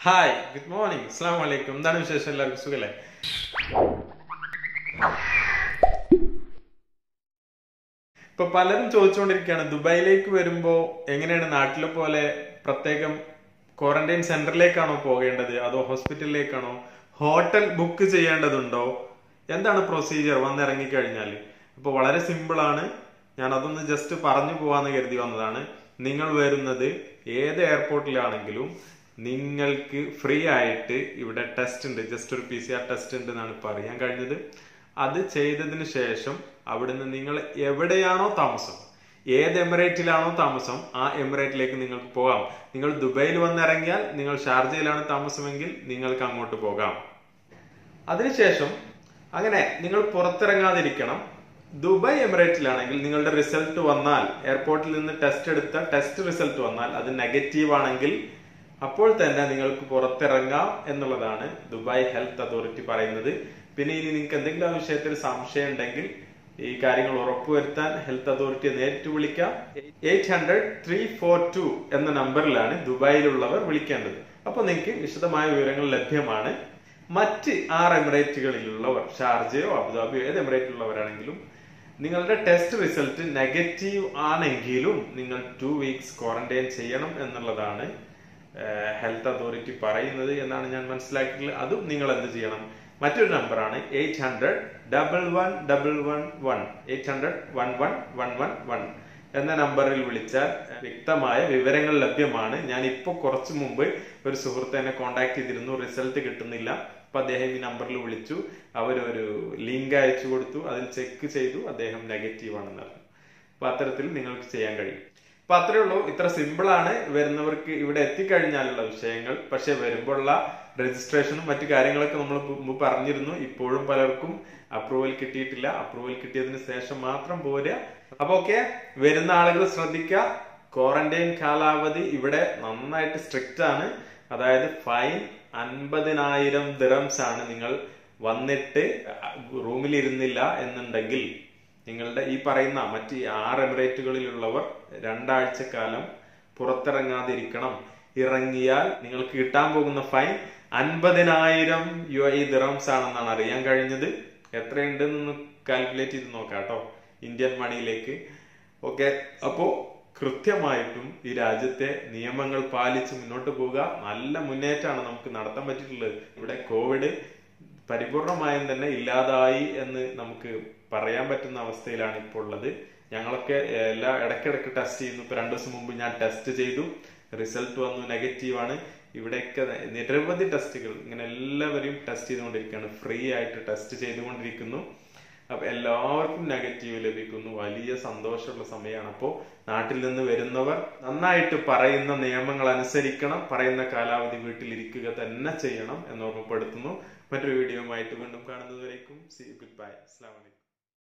hi good morning അസ്സാം വലൈക്കും എന്താണ് വിശേഷം എല്ലാവർക്കും സുഖല്ലേ ഇപ്പൊ പലരും ചോദിച്ചുകൊണ്ടിരിക്കുകയാണ് ദുബായിലേക്ക് വരുമ്പോ എങ്ങനെയാണ് നാട്ടിലെ പോലെ പ്രത്യേകം ക്വാറന്റൈൻ സെന്ററിലേക്കാണോ പോകേണ്ടത് അതോ ഹോസ്പിറ്റലിലേക്കാണോ ഹോട്ടൽ ബുക്ക് ചെയ്യേണ്ടതുണ്ടോ എന്താണ് പ്രൊസീജിയർ വന്നിറങ്ങി കഴിഞ്ഞാൽ അപ്പൊ വളരെ സിമ്പിൾ ആണ് ഞാൻ അതൊന്ന് ജസ്റ്റ് പറഞ്ഞു പോവാന്ന് കരുതി വന്നതാണ് നിങ്ങൾ വരുന്നത് ഏത് എയർപോർട്ടിലാണെങ്കിലും നിങ്ങൾക്ക് ഫ്രീ ആയിട്ട് ഇവിടെ ടെസ്റ്റ് ഉണ്ട് ജസ്റ്റ് ഒരു പി സി ആർ ടെസ്റ്റ് ഉണ്ട് എന്നാണ് ഇപ്പൊ അറിയാൻ കഴിഞ്ഞത് അത് ചെയ്തതിന് ശേഷം അവിടുന്ന് നിങ്ങൾ എവിടെയാണോ താമസം ഏത് എമിറേറ്റിലാണോ താമസം ആ എമിറേറ്റിലേക്ക് നിങ്ങൾക്ക് പോകാം നിങ്ങൾ ദുബൈയിൽ വന്നിറങ്ങിയാൽ നിങ്ങൾ ഷാർജയിലാണ് താമസമെങ്കിൽ നിങ്ങൾക്ക് അങ്ങോട്ട് പോകാം അതിനുശേഷം അങ്ങനെ നിങ്ങൾ പുറത്തിറങ്ങാതിരിക്കണം ദുബായ് എമിറേറ്റിലാണെങ്കിൽ നിങ്ങളുടെ റിസൾട്ട് വന്നാൽ എയർപോർട്ടിൽ നിന്ന് ടെസ്റ്റ് എടുത്ത ടെസ്റ്റ് റിസൾട്ട് വന്നാൽ അത് നെഗറ്റീവ് ആണെങ്കിൽ അപ്പോൾ തന്നെ നിങ്ങൾക്ക് പുറത്തിറങ്ങാം എന്നുള്ളതാണ് ദുബായ് ഹെൽത്ത് അതോറിറ്റി പറയുന്നത് പിന്നെ ഇനി നിങ്ങൾക്ക് എന്തെങ്കിലും ആ വിഷയത്തിൽ സംശയം ഉണ്ടെങ്കിൽ ഈ കാര്യങ്ങൾ ഉറപ്പുവരുത്താൻ ഹെൽത്ത് അതോറിറ്റിയെ നേരിട്ട് വിളിക്കാം eight hundred three four two എന്ന നമ്പറിലാണ് ദുബായിലുള്ളവർ വിളിക്കേണ്ടത് അപ്പൊ നിങ്ങൾക്ക് വിശദമായ വിവരങ്ങൾ ലഭ്യമാണ് മറ്റ് ആറ് എമിറേറ്റുകളിലുള്ളവർ ഷാർജയോ അബുദാബിയോ ഏത് എമിറേറ്റിലുള്ളവരാണെങ്കിലും നിങ്ങളുടെ ടെസ്റ്റ് റിസൾട്ട് നെഗറ്റീവ് ആണെങ്കിലും നിങ്ങൾ ടു വീക്സ് ക്വാറന്റൈൻ ചെയ്യണം എന്നുള്ളതാണ് ഹെൽത്ത് അതോറിറ്റി പറയുന്നത് എന്നാണ് ഞാൻ മനസ്സിലാക്കിയിട്ടുള്ളത് അതും നിങ്ങൾ എന്ത് ചെയ്യണം മറ്റൊരു നമ്പറാണ് eight hundred double one double one one eight hundred one one one one one എന്ന നമ്പറിൽ വിളിച്ചാൽ വ്യക്തമായ വിവരങ്ങൾ ലഭ്യമാണ് ഞാൻ ഇപ്പോൾ കുറച്ചു മുമ്പ് ഒരു സുഹൃത്ത് എന്നെ കോണ്ടാക്ട് ചെയ്തിരുന്നു റിസൾട്ട് കിട്ടുന്നില്ല അപ്പൊ അദ്ദേഹം ഈ നമ്പറിൽ വിളിച്ചു അവരൊരു ലിങ്ക് അയച്ചു കൊടുത്തു അതിൽ ചെക്ക് ചെയ്തു അദ്ദേഹം നെഗറ്റീവ് ആണെന്ന് പറഞ്ഞു അപ്പൊ അത്തരത്തിൽ നിങ്ങൾക്ക് ചെയ്യാൻ കഴിയും അപ്പൊ അത്രേ ഉള്ളൂ ഇത്ര സിമ്പിൾ ആണ് വരുന്നവർക്ക് ഇവിടെ എത്തിക്കഴിഞ്ഞാലുള്ള വിഷയങ്ങൾ പക്ഷെ വരുമ്പോഴുള്ള രജിസ്ട്രേഷനും മറ്റു കാര്യങ്ങളൊക്കെ നമ്മൾ മുമ്പ് പറഞ്ഞിരുന്നു ഇപ്പോഴും പലർക്കും അപ്രൂവൽ കിട്ടിയിട്ടില്ല അപ്രൂവൽ കിട്ടിയതിന് ശേഷം മാത്രം പോരുക അപ്പൊ ഓക്കെ വരുന്ന ആളുകൾ ശ്രദ്ധിക്കുക ക്വാറന്റൈൻ കാലാവധി ഇവിടെ നന്നായിട്ട് സ്ട്രിക്റ്റ് ആണ് അതായത് ഫൈൻ അൻപതിനായിരം ദിറംസ് ആണ് നിങ്ങൾ വന്നിട്ട് റൂമിൽ ഇരുന്നില്ല എന്നുണ്ടെങ്കിൽ നിങ്ങളുടെ ഈ പറയുന്ന മറ്റ് ആറ് എമിറേറ്റുകളിലുള്ളവർ രണ്ടാഴ്ച കാലം പുറത്തിറങ്ങാതിരിക്കണം ഇറങ്ങിയാൽ നിങ്ങൾക്ക് കിട്ടാൻ പോകുന്ന ഫൈൻ അൻപതിനായിരം യു ഐ ദിറംസ് ആണെന്നാണ് അറിയാൻ കഴിഞ്ഞത് എത്രയുണ്ടെന്ന് കാൽക്കുലേറ്റ് ചെയ്ത് നോക്കാം കേട്ടോ ഇന്ത്യൻ മണിയിലേക്ക് ഓക്കെ അപ്പോ കൃത്യമായിട്ടും ഈ രാജ്യത്തെ നിയമങ്ങൾ പാലിച്ച് മുന്നോട്ട് പോവുക നല്ല മുന്നേറ്റമാണ് നമുക്ക് നടത്താൻ പറ്റിയിട്ടുള്ളത് ഇവിടെ കോവിഡ് പരിപൂർണമായും തന്നെ ഇല്ലാതായി എന്ന് നമുക്ക് പറയാൻ പറ്റുന്ന അവസ്ഥയിലാണ് ഇപ്പോൾ ഉള്ളത് ഞങ്ങളൊക്കെ എല്ലാ ഇടയ്ക്കിടയ്ക്ക് ടെസ്റ്റ് ചെയ്യുന്നു ഇപ്പൊ രണ്ടു ദിവസം മുമ്പ് ഞാൻ ടെസ്റ്റ് ചെയ്തു റിസൾട്ട് വന്നു നെഗറ്റീവ് ആണ് ഇവിടെയൊക്കെ നിരവധി ടെസ്റ്റുകൾ ഇങ്ങനെ എല്ലാവരെയും ടെസ്റ്റ് ചെയ്തുകൊണ്ടിരിക്കുകയാണ് ഫ്രീ ആയിട്ട് ടെസ്റ്റ് ചെയ്തുകൊണ്ടിരിക്കുന്നു അപ്പൊ എല്ലാവർക്കും നെഗറ്റീവ് ലഭിക്കുന്നു വലിയ സന്തോഷമുള്ള സമയമാണ് അപ്പോൾ നാട്ടിൽ നിന്ന് വരുന്നവർ നന്നായിട്ട് പറയുന്ന നിയമങ്ങൾ അനുസരിക്കണം പറയുന്ന കാലാവധി വീട്ടിലിരിക്കുക തന്നെ ചെയ്യണം എന്ന് ഓർമ്മപ്പെടുത്തുന്നു മറ്റൊരു വീഡിയോയുമായിട്ട് വീണ്ടും കാണുന്നതുവരേക്കും സി ഗുഡ് ബൈ അസ്സാം വലൈക്കും